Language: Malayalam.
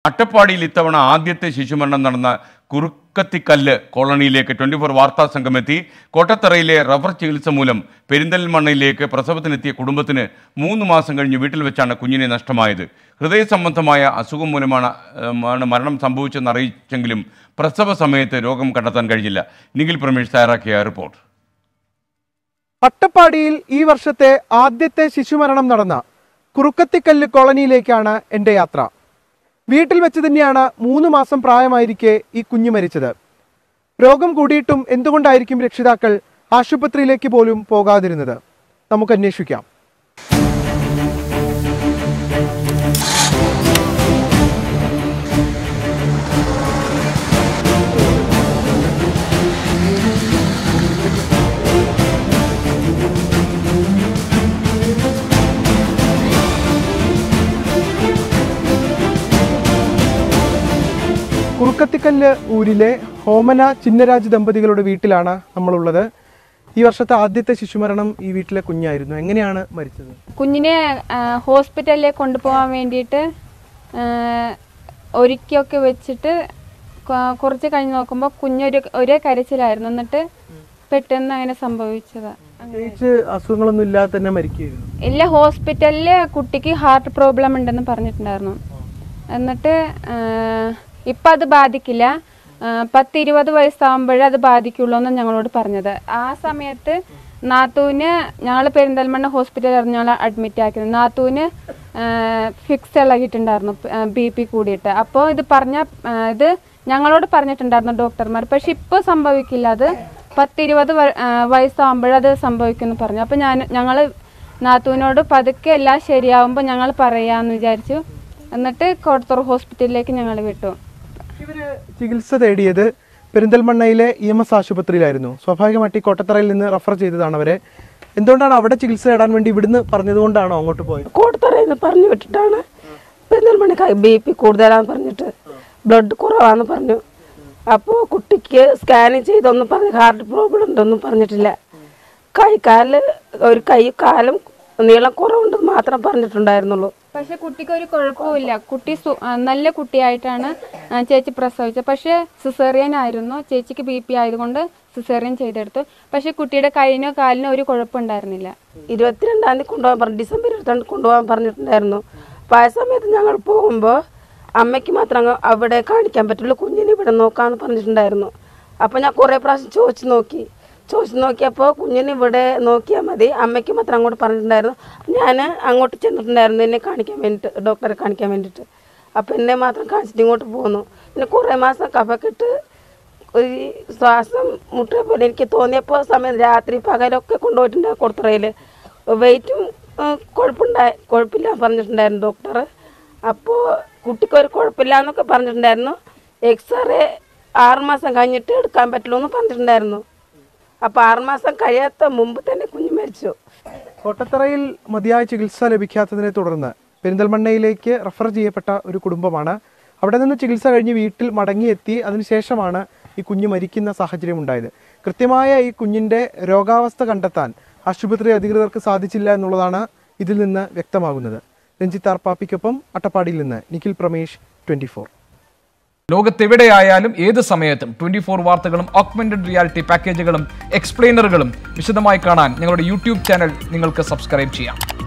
അട്ടപ്പാടിയിൽ ഇത്തവണ ആദ്യത്തെ ശിശുമരണം നടന്ന കുറുക്കത്തിക്കല്ല് കോളനിയിലേക്ക് ട്വന്റി ഫോർ വാർത്താ സംഘമെത്തി കോട്ടത്തറയിലെ റബ്ബർ ചികിത്സ മൂലം പെരിന്തൽമണ്ണയിലേക്ക് പ്രസവത്തിനെത്തിയ കുടുംബത്തിന് മൂന്ന് മാസം കഴിഞ്ഞ് വീട്ടിൽ വെച്ചാണ് കുഞ്ഞിനെ നഷ്ടമായത് ഹൃദയ സംബന്ധമായ അസുഖം മൂലമാണ് ഏഹ്, ആണ് മരണം സംഭവിച്ചെന്ന് അറിയിച്ചെങ്കിലും പ്രസവ സമയത്ത് രോഗം കണ്ടെത്താൻ കഴിഞ്ഞില്ല നിഖിൽ പ്രമേഷ് തയ്യാറാക്കിയ റിപ്പോർട്ട് അട്ടപ്പാടിയിൽ ഈ വർഷത്തെ ആദ്യത്തെ ശിശുമരണം നടന്ന കുറുക്കത്തിക്കല്ല് കോളനിയിലേക്കാണ് എൻ്റെ യാത്ര വീട്ടിൽ വെച്ച് തന്നെയാണ് മൂന്ന് മാസം പ്രായമായിരിക്കെ ഈ കുഞ്ഞു മരിച്ചത് രോഗം കൂടിയിട്ടും എന്തുകൊണ്ടായിരിക്കും രക്ഷിതാക്കൾ ആശുപത്രിയിലേക്ക് പോലും പോകാതിരുന്നത് നമുക്ക് അന്വേഷിക്കാം കുറുക്കത്തിക്കല്ല് ഊരിലെ ഹോമന ചിന്നരാജ് ദമ്പതികളുടെ വീട്ടിലാണ് നമ്മളുള്ളത് ഈ വർഷത്തെ ആദ്യത്തെ ശിശുമരണം ഈ വീട്ടിലെ കുഞ്ഞായിരുന്നു എങ്ങനെയാണ് മരിച്ചത് കുഞ്ഞിനെ ആ, ഹോസ്പിറ്റലിലേക്ക് കൊണ്ടുപോകാൻ വേണ്ടിയിട്ട് ആ, ഒരുക്കിയൊക്കെ വെച്ചിട്ട് കൊ- കുറച്ച് കഴിഞ്ഞ് നോക്കുമ്പോൾ കുഞ്ഞൊരു ഒരേ കരച്ചിലായിരുന്നു എന്നിട്ട് പെട്ടെന്ന് അങ്ങനെ സംഭവിച്ചതാ പ്രത്യേകിച്ച് അസുഖങ്ങളൊന്നും ഇല്ലാതെ തന്നെ മരിക്കുകയായിരുന്നു ഇല്ല ഹോസ്പിറ്റലിൽ കുട്ടിക്ക് ഹാർട്ട് പ്രോബ്ലം ഉണ്ടെന്ന് പറഞ്ഞിട്ടുണ്ടായിരുന്നു എന്നിട്ട് ആ, ഇപ്പം അത് ബാധിക്കില്ല ആ, പത്ത് ഇരുപത് വയസ്സാകുമ്പോഴേ അത് ബാധിക്കുള്ളൂ എന്ന് ഞങ്ങളോട് പറഞ്ഞത് ആ സമയത്ത് നാത്തൂന് ഞങ്ങൾ പെരിന്തൽമണ്ണ ഹോസ്പിറ്റലിൽ ഞങ്ങൾ അഡ്മിറ്റ് ആക്കിയത് നാത്തൂന് ഫിക്സ് ഇളകിയിട്ടുണ്ടായിരുന്നു ബി പി കൂടിയിട്ട് അപ്പോൾ ഇത് പറഞ്ഞ ആ, ഇത് ഞങ്ങളോട് പറഞ്ഞിട്ടുണ്ടായിരുന്നു ഡോക്ടർമാർ പക്ഷെ ഇപ്പോൾ സംഭവിക്കില്ല അത് പത്തിരുപത് വയസ്സാകുമ്പോഴത് സംഭവിക്കുമെന്ന് പറഞ്ഞു അപ്പോൾ ഞാൻ ഞങ്ങൾ നാത്തൂനോട് പതുക്കെ എല്ലാം ശരിയാവുമ്പോൾ ഞങ്ങൾ പറയാമെന്ന് വിചാരിച്ചു എന്നിട്ട് കോട്ടത്തൂർ ഹോസ്പിറ്റലിലേക്ക് ഞങ്ങൾ വിട്ടു ഇവര് ചികിത്സ തേടിയത് പെരിന്തൽമണ്ണയിലെ ഇ എം എസ് ആശുപത്രിയിലായിരുന്നു സ്വാഭാവികമായിട്ട് ഈ കോട്ടത്തറയിൽ നിന്ന് റെഫർ ചെയ്തതാണ് അവരെ എന്തുകൊണ്ടാണ് അവിടെ ചികിത്സ തേടാൻ വേണ്ടി ഇവിടുന്ന് പറഞ്ഞതുകൊണ്ടാണോ അങ്ങോട്ട് പോയത് കോട്ടത്തറയിൽ നിന്ന് പറഞ്ഞു വിട്ടിട്ടാണ് പെരുന്തൽമണ്ണ ബി പി കൂടുതലാന്ന് പറഞ്ഞിട്ട് ബ്ലഡ് കുറവാന്ന് പറഞ്ഞു അപ്പോൾ കുട്ടിക്ക് സ്കാനിങ് ചെയ്തൊന്നും പറഞ്ഞ് ഹാർട്ട് പ്രോബ്ലം ഉണ്ടൊന്നും പറഞ്ഞിട്ടില്ല കൈക്കാലിൽ ഒരു കൈ കാലും നീളം കുറവുണ്ടെന്ന് മാത്രം പറഞ്ഞിട്ടുണ്ടായിരുന്നുള്ളൂ പക്ഷെ കുട്ടിക്ക് ഒരു കുഴപ്പമില്ല കുട്ടി സു- ആ, നല്ല കുട്ടിയായിട്ടാണ് ആ, ചേച്ചി പ്രസവിച്ചത് പക്ഷെ സിസേറിയൻ ആയിരുന്നു ചേച്ചിക്ക് ബി പി ആയതുകൊണ്ട് സിസേറിയൻ ചെയ്തെടുത്തു പക്ഷെ കുട്ടിയുടെ കൈയിനോ കാലിനോ ഒരു കുഴപ്പമുണ്ടായിരുന്നില്ല ഇരുപത്തിരണ്ടാം തീയതി കൊണ്ടുപോകാൻ പറഞ്ഞു ഡിസംബർ ഇരുപത്തിരണ്ട് കൊണ്ടുപോകാൻ പറഞ്ഞിട്ടുണ്ടായിരുന്നു അപ്പോൾ ആ സമയത്ത് ഞങ്ങൾ പോകുമ്പോൾ അമ്മയ്ക്ക് മാത്രം അങ്ങ് അവിടെ കാണിക്കാൻ പറ്റുള്ളൂ കുഞ്ഞിനെ ഇവിടെ നോക്കാമെന്ന് പറഞ്ഞിട്ടുണ്ടായിരുന്നു അപ്പോൾ ഞാൻ കുറേ പ്രാവശ്യം ചോദിച്ചു നോക്കി ചോദിച്ചു നോക്കിയപ്പോൾ കുഞ്ഞിനെ ഇവിടെ നോക്കിയാൽ മതി അമ്മയ്ക്ക് മാത്രം അങ്ങോട്ട് പറഞ്ഞിട്ടുണ്ടായിരുന്നു ഞാൻ അങ്ങോട്ട് ചെന്നിട്ടുണ്ടായിരുന്നു എന്നെ കാണിക്കാൻ വേണ്ടിയിട്ട് ഡോക്ടറെ കാണിക്കാൻ വേണ്ടിയിട്ട് അപ്പോൾ എന്നെ മാത്രം കാണിച്ചിട്ട് ഇങ്ങോട്ട് പോന്നു പിന്നെ കുറേ മാസം കഫക്കെട്ട് ഒരു ശ്വാസം മുട്ടിയ പോലെ എനിക്ക് തോന്നിയപ്പോൾ സമയം രാത്രി പകലൊക്കെ കൊണ്ടുപോയിട്ടുണ്ട് കൊടുത്തറയിൽ വെയിറ്റും കുഴപ്പമുണ്ടായി കുഴപ്പമില്ല പറഞ്ഞിട്ടുണ്ടായിരുന്നു ഡോക്ടർ അപ്പോൾ കുട്ടിക്ക് ഒരു കുഴപ്പമില്ല എന്നൊക്കെ പറഞ്ഞിട്ടുണ്ടായിരുന്നു എക്സ്റേ ആറുമാസം കഴിഞ്ഞിട്ട് എടുക്കാൻ പറ്റുള്ളൂ എന്ന് പറഞ്ഞിട്ടുണ്ടായിരുന്നു അപ്പോൾ ആറുമാസം കഴിയാത്ത മുമ്പ് തന്നെ കുഞ്ഞ് മരിച്ചു കോട്ടത്തറയിൽ മതിയായ ചികിത്സ ലഭിക്കാത്തതിനെ തുടർന്ന് പെരിന്തൽമണ്ണയിലേക്ക് റെഫർ ചെയ്യപ്പെട്ട ഒരു കുടുംബമാണ് അവിടെ നിന്ന് ചികിത്സ കഴിഞ്ഞ് വീട്ടിൽ മടങ്ങിയെത്തി അതിനുശേഷമാണ് ഈ കുഞ്ഞ് മരിക്കുന്ന സാഹചര്യം ഉണ്ടായത് കൃത്യമായ ഈ കുഞ്ഞിന്റെ രോഗാവസ്ഥ കണ്ടെത്താൻ ആശുപത്രി അധികൃതർക്ക് സാധിച്ചില്ല എന്നുള്ളതാണ് ഇതിൽ നിന്ന് വ്യക്തമാകുന്നത് രഞ്ജിത്ത് ആർപ്പാപ്പിക്കൊപ്പം അട്ടപ്പാടിയിൽ നിന്ന് നിഖിൽ പ്രമേഷ് ട്വന്റി ലോകത്തെവിടെയായാലും ഏത് സമയത്തും ട്വന്റി ഫോർ വാർത്തകളും ഓഗ്മെന്റഡ് റിയാലിറ്റി പാക്കേജുകളും എക്സ്പ്ലെയിനറുകളും വിശദമായി കാണാൻ ഞങ്ങളുടെ യൂട്യൂബ് ചാനൽ നിങ്ങൾക്ക് സബ്സ്ക്രൈബ് ചെയ്യാം